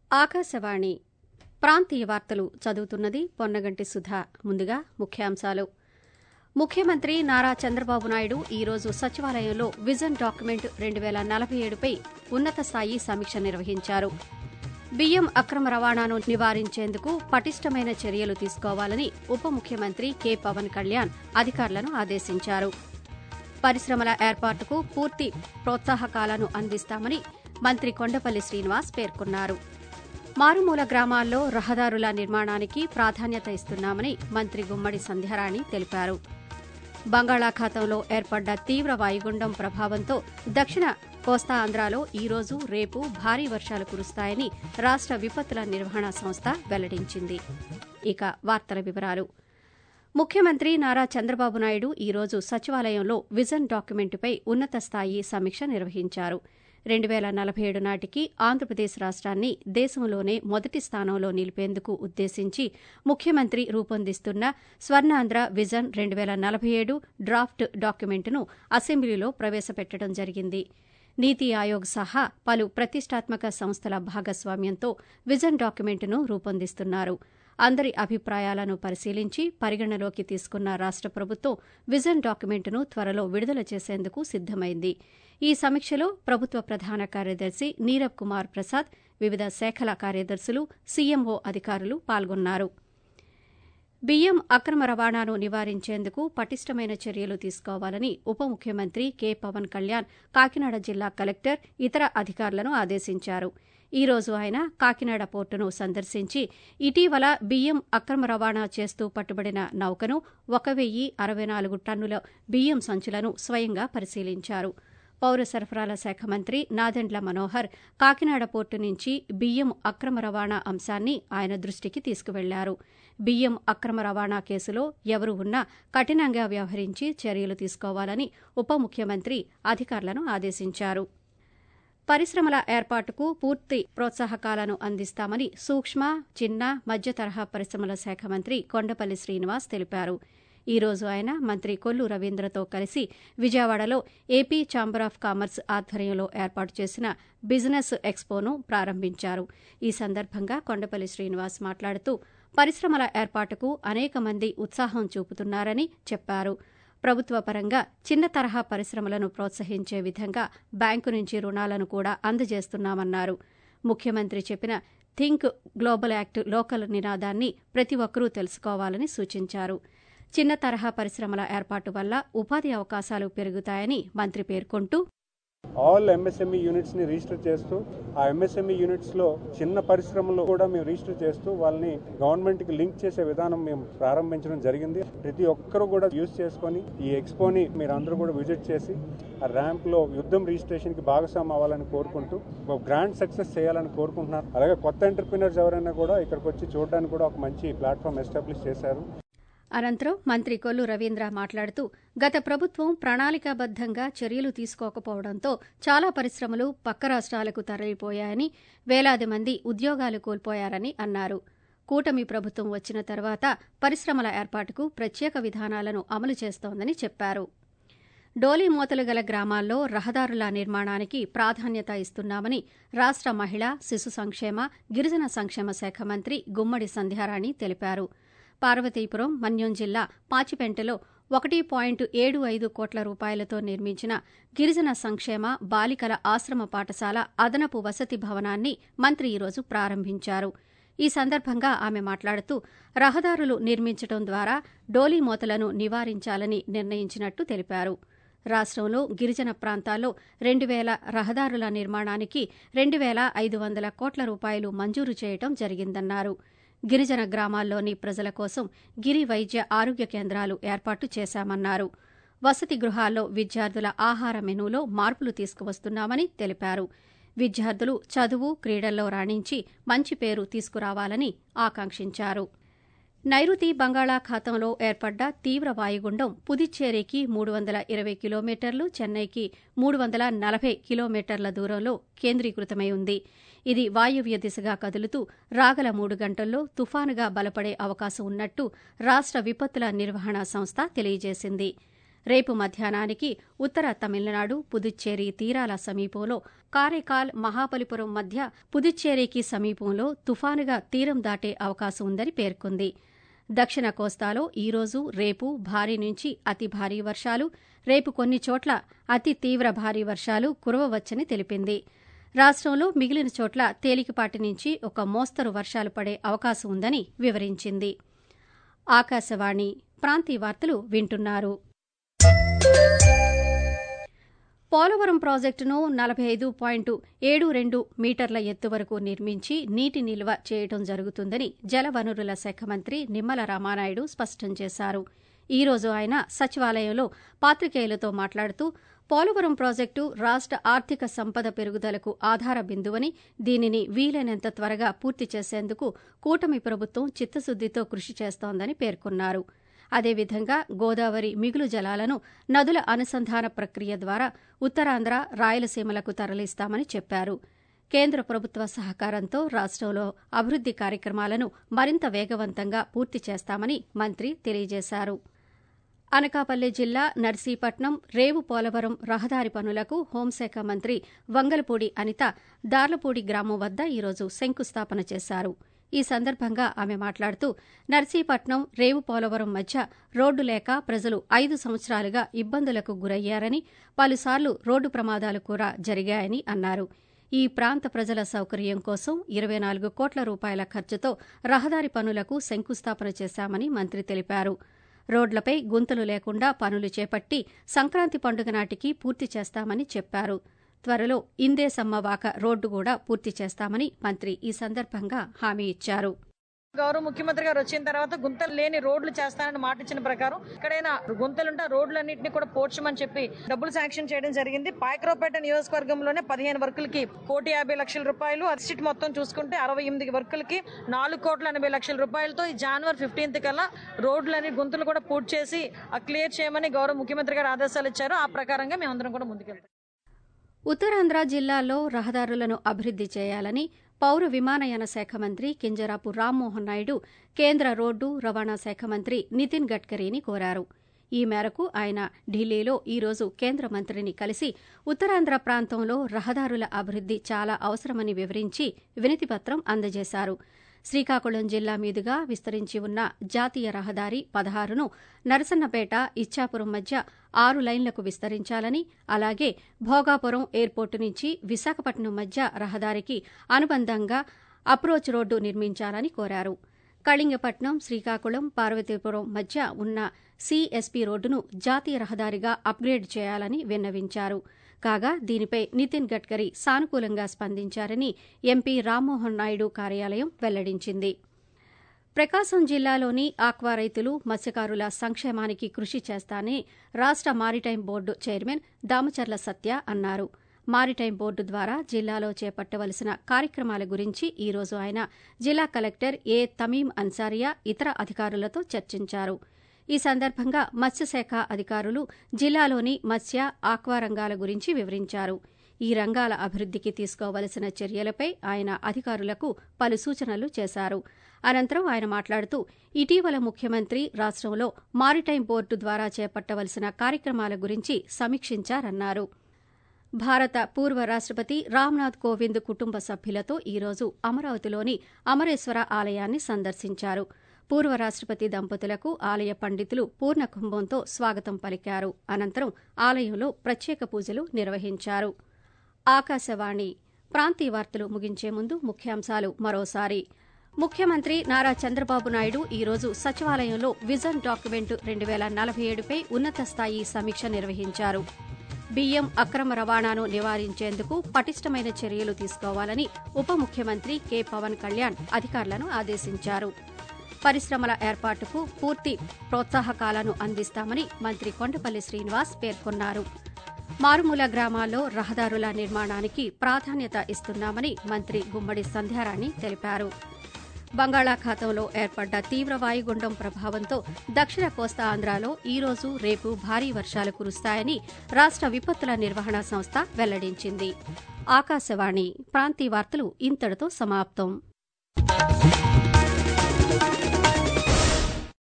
ఆకాశవాణి ప్రాంతీయ వార్తలు చదువుతున్నది పొన్నగంటి సుధా ముందుగా ముఖ్యాంశాలు ముఖ్యమంత్రి నారా చంద్రబాబు నాయుడు ఈ రోజు సచివాలయంలో విజన్ డాక్యుమెంట్ రెండు వేల నలభై ఏడుపై ఉన్నత స్థాయి సమీక్ష నిర్వహించారు బియ్యం అక్రమ రవాణాను నివారించేందుకు పటిష్టమైన చర్యలు తీసుకోవాలని ఉప ముఖ్యమంత్రి కె పవన్ కళ్యాణ్ అధికారులను ఆదేశించారు పరిశ్రమల ఏర్పాటుకు పూర్తి ప్రోత్సాహకాలను అందిస్తామని మంత్రి కొండపల్లి శ్రీనివాస్ పేర్కొన్నారు మారుమూల గ్రామాల్లో రహదారుల నిర్మాణానికి ప్రాధాన్యత ఇస్తున్నామని మంత్రి గుమ్మడి సంధ్యారాణి తెలిపారు బంగాళాఖాతంలో ఏర్పడ్డ తీవ్ర వాయుగుండం ప్రభావంతో దక్షిణ కోస్తాంధ్రాలో ఈ రోజు రేపు భారీ వర్షాలు కురుస్తాయని రాష్ట విపత్తుల నిర్వహణ సంస్థ వెల్లడించింది ఇక వార్తల వివరాలు ముఖ్యమంత్రి నారా చంద్రబాబు నాయుడు ఈ రోజు సచివాలయంలో విజన్ డాక్యుమెంటుపై ఉన్నత స్థాయి సమీక్ష నిర్వహించారు రెండు వేల నలభై ఏడు నాటికి ఆంధ్రప్రదేశ్ రాష్ట్రాన్ని దేశంలోనే మొదటి స్థానంలో నిలిపేందుకు ఉద్దేశించి ముఖ్యమంత్రి రూపొందిస్తున్న స్వర్ణాంధ్ర విజన్ రెండు వేల నలభై ఏడు డ్రాఫ్ట్ డాక్యుమెంటును అసెంబ్లీలో ప్రవేశపెట్టడం జరిగింది నీతి ఆయోగ్ సహా పలు ప్రతిష్టాత్మక సంస్థల భాగస్వామ్యంతో విజన్ డాక్యుమెంటును రూపొందిస్తున్నారు అందరి అభిప్రాయాలను పరిశీలించి పరిగణలోకి తీసుకున్న రాష్ట ప్రభుత్వం విజన్ డాక్యుమెంటును త్వరలో విడుదల చేసేందుకు సిద్దమైంది ఈ సమీక్షలో ప్రభుత్వ ప్రధాన కార్యదర్శి నీరబ్ కుమార్ ప్రసాద్ వివిధ శాఖల కార్యదర్శులు సీఎంఓ అధికారులు పాల్గొన్నారు బియ్యం అక్రమ రవాణాను నివారించేందుకు పటిష్టమైన చర్యలు తీసుకోవాలని ఉప ముఖ్యమంత్రి కె పవన్ కళ్యాణ్ కాకినాడ జిల్లా కలెక్టర్ ఇతర అధికారులను ఆదేశించారు ఈ రోజు ఆయన కాకినాడ పోర్టును సందర్శించి ఇటీవల బియ్యం అక్రమ రవాణా చేస్తూ పట్టుబడిన నౌకను ఒక వెయ్యి అరవై నాలుగు టన్నుల బియ్యం సంచులను స్వయంగా పరిశీలించారు పౌర సరఫరాల శాఖ మంత్రి నాదెండ్ల మనోహర్ కాకినాడ పోర్టు నుంచి బియ్యం అక్రమ రవాణా అంశాన్ని ఆయన దృష్టికి తీసుకువెళ్లారు బియ్యం అక్రమ రవాణా కేసులో ఎవరు ఉన్నా కఠినంగా వ్యవహరించి చర్యలు తీసుకోవాలని ఉప ముఖ్యమంత్రి అధికారులను ఆదేశించారు పరిశ్రమల ఏర్పాటుకు పూర్తి ప్రోత్సాహకాలను అందిస్తామని సూక్ష్మ చిన్న మధ్య తరహా పరిశ్రమల శాఖ మంత్రి కొండపల్లి శ్రీనివాస్ తెలిపారు ఈ రోజు ఆయన మంత్రి కొల్లు రవీంద్రతో కలిసి విజయవాడలో ఏపీ ఛాంబర్ ఆఫ్ కామర్స్ ఆధ్వర్యంలో ఏర్పాటు చేసిన బిజినెస్ ఎక్స్పోను ప్రారంభించారు ఈ సందర్భంగా కొండపల్లి శ్రీనివాస్ మాట్లాడుతూ పరిశ్రమల ఏర్పాటుకు అనేక మంది ఉత్సాహం చూపుతున్నారని చెప్పారు ప్రభుత్వ పరంగా చిన్న తరహా పరిశ్రమలను ప్రోత్సహించే విధంగా బ్యాంకు నుంచి రుణాలను కూడా అందజేస్తున్నామన్నారు ముఖ్యమంత్రి చెప్పిన థింక్ గ్లోబల్ యాక్ట్ లోకల్ నినాదాన్ని ప్రతి ఒక్కరూ తెలుసుకోవాలని సూచించారు చిన్న తరహా పరిశ్రమల ఏర్పాటు వల్ల ఉపాధి అవకాశాలు పెరుగుతాయని మంత్రి పేర్కొంటూ ఆల్ ఎంఎస్ఎంఈ యూనిట్స్ ని రిజిస్టర్ చేస్తూ ఆ ఎంఎస్ఎంఈ యూనిట్స్ లో చిన్న పరిశ్రమలు కూడా మేము రిజిస్టర్ చేస్తూ వాళ్ళని గవర్నమెంట్ కి లింక్ చేసే విధానం మేము ప్రారంభించడం జరిగింది ప్రతి ఒక్కరు కూడా యూజ్ చేసుకొని ఈ ఎక్స్పోని మీరు అందరూ కూడా విజిట్ చేసి ఆ ర్యాంప్ లో యుద్ధం రిజిస్ట్రేషన్ కి భాగస్వామి అవ్వాలని కోరుకుంటూ ఒక గ్రాండ్ సక్సెస్ చేయాలని కోరుకుంటున్నారు అలాగే కొత్త ఎంటర్ప్రినర్స్ ఎవరైనా కూడా ఇక్కడికి వచ్చి చూడడానికి కూడా ఒక మంచి ప్లాట్ఫామ్ ఎస్టాబ్లిష్ చేశారు అనంతరం మంత్రి కొల్లు రవీంద్ర మాట్లాడుతూ గత ప్రభుత్వం ప్రణాళికాబద్దంగా చర్యలు తీసుకోకపోవడంతో చాలా పరిశ్రమలు పక్క రాష్ట్రాలకు తరలిపోయాయని వేలాది మంది ఉద్యోగాలు కోల్పోయారని అన్నారు కూటమి ప్రభుత్వం వచ్చిన తర్వాత పరిశ్రమల ఏర్పాటుకు ప్రత్యేక విధానాలను అమలు చేస్తోందని చెప్పారు డోలీ మూతలు గల గ్రామాల్లో రహదారుల నిర్మాణానికి ప్రాధాన్యత ఇస్తున్నామని రాష్ట మహిళా శిశు సంక్షేమ గిరిజన సంక్షేమ శాఖ మంత్రి గుమ్మడి సంధ్యారాణి తెలిపారు పార్వతీపురం మన్యం జిల్లా పాచిపెంటలో ఒకటి పాయింట్ ఏడు ఐదు కోట్ల రూపాయలతో నిర్మించిన గిరిజన సంక్షేమ బాలికల ఆశ్రమ పాఠశాల అదనపు వసతి భవనాన్ని మంత్రి ఈరోజు ప్రారంభించారు ఈ సందర్భంగా ఆమె మాట్లాడుతూ రహదారులు నిర్మించడం ద్వారా డోలీ మూతలను నివారించాలని నిర్ణయించినట్టు తెలిపారు రాష్ట్రంలో గిరిజన ప్రాంతాల్లో రెండు వేల రహదారుల నిర్మాణానికి రెండు వేల ఐదు వందల కోట్ల రూపాయలు మంజూరు చేయడం జరిగిందన్నారు గిరిజన గ్రామాల్లోని ప్రజల కోసం గిరి వైద్య ఆరోగ్య కేంద్రాలు ఏర్పాటు చేశామన్నారు వసతి గృహాల్లో విద్యార్థుల ఆహార మెనూలో మార్పులు తీసుకువస్తున్నామని తెలిపారు విద్యార్థులు చదువు క్రీడల్లో రాణించి మంచి పేరు తీసుకురావాలని ఆకాంక్షించారు నైరుతి బంగాళాఖాతంలో ఏర్పడ్డ తీవ్ర వాయుగుండం పుదుచ్చేరికి మూడు వందల ఇరవై కిలోమీటర్లు చెన్నైకి మూడు వందల నలభై కిలోమీటర్ల దూరంలో కేంద్రీకృతమై ఉంది ఇది వాయువ్య దిశగా కదులుతూ రాగల మూడు గంటల్లో తుఫానుగా బలపడే అవకాశం ఉన్నట్టు రాష్ట విపత్తుల నిర్వహణ సంస్థ తెలియజేసింది రేపు మధ్యాహ్నానికి ఉత్తర తమిళనాడు పుదుచ్చేరి తీరాల సమీపంలో కారైకాల్ మహాబలిపురం మధ్య పుదుచ్చేరికి సమీపంలో తుఫానుగా తీరం దాటే అవకాశం ఉందని పేర్కొంది దక్షిణ కోస్తాలో ఈరోజు రేపు భారీ నుంచి అతి భారీ వర్షాలు రేపు కొన్ని చోట్ల అతి తీవ్ర భారీ వర్షాలు కురవవచ్చని తెలిపింది రాష్ట్రంలో మిగిలిన చోట్ల తేలికపాటి నుంచి ఒక మోస్తరు వర్షాలు పడే అవకాశం ఉందని వివరించింది ఆకాశవాణి ప్రాంతీయ వార్తలు వింటున్నారు పోలవరం ప్రాజెక్టును నలభై ఐదు పాయింట్ ఏడు రెండు మీటర్ల ఎత్తు వరకు నిర్మించి నీటి నిల్వ చేయడం జరుగుతుందని జలవనరుల శాఖ మంత్రి నిమ్మల రామానాయుడు స్పష్టం చేశారు ఈ రోజు ఆయన సచివాలయంలో పాత్రికేయులతో మాట్లాడుతూ పోలవరం ప్రాజెక్టు రాష్ట ఆర్థిక సంపద పెరుగుదలకు ఆధార బిందువని దీనిని వీలైనంత త్వరగా పూర్తి చేసేందుకు కూటమి ప్రభుత్వం చిత్తశుద్దితో కృషి చేస్తోందని పేర్కొన్నారు అదేవిధంగా గోదావరి మిగులు జలాలను నదుల అనుసంధాన ప్రక్రియ ద్వారా ఉత్తరాంధ్ర రాయలసీమలకు తరలిస్తామని చెప్పారు కేంద్ర ప్రభుత్వ సహకారంతో రాష్టంలో అభివృద్ది కార్యక్రమాలను మరింత వేగవంతంగా పూర్తి చేస్తామని మంత్రి తెలియజేశారు అనకాపల్లి జిల్లా నర్సీపట్నం రేవు పోలవరం రహదారి పనులకు హోంశాఖ మంత్రి వంగలపూడి అనిత దార్లపూడి గ్రామం వద్ద ఈరోజు శంకుస్థాపన చేశారు ఈ సందర్భంగా ఆమె మాట్లాడుతూ నర్సీపట్నం రేవు పోలవరం మధ్య రోడ్డు లేక ప్రజలు ఐదు సంవత్సరాలుగా ఇబ్బందులకు గురయ్యారని పలుసార్లు రోడ్డు ప్రమాదాలు కూడా జరిగాయని అన్నారు ఈ ప్రాంత ప్రజల సౌకర్యం కోసం ఇరవై నాలుగు కోట్ల రూపాయల ఖర్చుతో రహదారి పనులకు శంకుస్థాపన చేశామని మంత్రి తెలిపారు రోడ్లపై గుంతలు లేకుండా పనులు చేపట్టి సంక్రాంతి పండుగ నాటికి పూర్తి చేస్తామని చెప్పారు త్వరలో ఇందేసమ్మ వాక రోడ్డు కూడా పూర్తి చేస్తామని మంత్రి ఈ సందర్భంగా హామీ ఇచ్చారు గౌరవ ముఖ్యమంత్రి గారు వచ్చిన తర్వాత గుంతలు లేని రోడ్లు చేస్తానని మాట ఇచ్చిన ప్రకారం ఎక్కడైనా గుంతలుంటే రోడ్లన్నింటినీ కూడా పోడ్చమని చెప్పి డబ్బులు శాంక్షన్ చేయడం జరిగింది పాయకరావుపేట నియోజకవర్గంలోనే పదిహేను వర్కులకి కోటి యాభై లక్షల రూపాయలు అసిట్ మొత్తం చూసుకుంటే అరవై ఎనిమిది వర్కులకి నాలుగు కోట్ల ఎనభై లక్షల రూపాయలతో ఈ జనవరి ఫిఫ్టీన్త్ కల్లా రోడ్లని గుంతలు కూడా పూర్తి చేసి క్లియర్ చేయమని గౌరవ ముఖ్యమంత్రి గారు ఆదేశాలు ఇచ్చారు ఆ ప్రకారంగా మేమందరం కూడా ముందుకెళ్తాం ఉత్తరాంధ్ర జిల్లాల్లో రహదారులను అభివృద్ది చేయాలని పౌర విమానయాన శాఖ మంత్రి కింజరాపు రామ్మోహన్ నాయుడు కేంద్ర రోడ్డు రవాణా శాఖ మంత్రి నితిన్ గడ్కరీని కోరారు ఈ మేరకు ఆయన ఢిల్లీలో ఈరోజు కేంద్ర మంత్రిని కలిసి ఉత్తరాంధ్ర ప్రాంతంలో రహదారుల అభివృద్ది చాలా అవసరమని వివరించి వినతిపత్రం అందజేశారు శ్రీకాకుళం జిల్లా మీదుగా విస్తరించి ఉన్న జాతీయ రహదారి పదహారును నరసన్నపేట ఇచ్చాపురం మధ్య ఆరు లైన్లకు విస్తరించాలని అలాగే భోగాపురం ఎయిర్పోర్టు నుంచి విశాఖపట్నం మధ్య రహదారికి అనుబంధంగా అప్రోచ్ రోడ్డు నిర్మించాలని కోరారు కళింగపట్నం శ్రీకాకుళం పార్వతీపురం మధ్య ఉన్న సిఎస్పీ రోడ్డును జాతీయ రహదారిగా అప్గ్రేడ్ చేయాలని విన్నవించారు కాగా దీనిపై నితిన్ గడ్కరీ సానుకూలంగా స్పందించారని ఎంపీ రామ్మోహన్ నాయుడు కార్యాలయం వెల్లడించింది ప్రకాశం జిల్లాలోని ఆక్వా రైతులు మత్స్యకారుల సంక్షేమానికి కృషి చేస్తానని రాష్ట maritime board chairman Damacharla Satya అన్నారు మారిటైం బోర్డు ద్వారా జిల్లాలో చేపట్టవలసిన కార్యక్రమాల గురించి ఈ రోజు ఆయన జిల్లా కలెక్టర్ ఏ తమీం అన్సారియా ఇతర అధికారులతో చర్చించారు ఈ సందర్భంగా మత్స్యశాఖ అధికారులు జిల్లాలోని మత్స్య ఆక్వా రంగాల గురించి వివరించారు ఈ రంగాల అభివృద్దికి తీసుకోవలసిన చర్యలపై ఆయన అధికారులకు పలు సూచనలు చేశారు అనంతరం ఆయన మాట్లాడుతూ ఇటీవల ముఖ్యమంత్రి రాష్టంలో మారిటైం బోర్డు ద్వారా చేపట్టవలసిన కార్యక్రమాల గురించి సమీక్షించారన్నారు భారత పూర్వ రాష్టపతి రామ్నాథ్ కోవింద్ కుటుంబ సభ్యులతో ఈరోజు అమరావతిలోని అమరేశ్వర ఆలయాన్ని సందర్శించారు పూర్వ రాష్టపతి దంపతులకు ఆలయ పండితులు పూర్ణ కుంభంతో స్వాగతం పలికారు అనంతరం ఆలయంలో ప్రత్యేక పూజలు నిర్వహించారు ఆకాశవాణి ప్రాంతీయ వార్తలు ముగించే ముందు ముఖ్యాంశాలు మరోసారి ముఖ్యమంత్రి నారా చంద్రబాబు నాయుడు ఈరోజు సచివాలయంలో విజన్ డాక్యుమెంట్ రెండు వేల నలభై ఏడుపై ఉన్నత స్థాయి సమీక్ష నిర్వహించారు బియ్యం అక్రమ రవాణాను నివారించేందుకు పటిష్టమైన చర్యలు తీసుకోవాలని ఉప ముఖ్యమంత్రి కె పవన్ కళ్యాణ్ అధికారులను ఆదేశించారు పరిశ్రమల ఏర్పాటుకు పూర్తి ప్రోత్సాహకాలను అందిస్తామని మంత్రి కొండపల్లి శ్రీనివాస్ పేర్కొన్నారు మారుమూల గ్రామాల్లో రహదారుల నిర్మాణానికి ప్రాధాన్యత ఇస్తున్నామని మంత్రి గుమ్మడి సంధ్యారాణి తెలిపారు బంగాళాఖాతంలో ఏర్పడ్డ తీవ్ర వాయుగుండం ప్రభావంతో దక్షిణ కోస్తా ఆంధ్రాలో ఈ రోజు రేపు భారీ వర్షాలు కురుస్తాయని రాష్ట విపత్తుల నిర్వహణ సంస్థ వెల్లడించింది ఆకాశవాణి ప్రాంతీయ వార్తలు ఇంతటితో సమాప్తం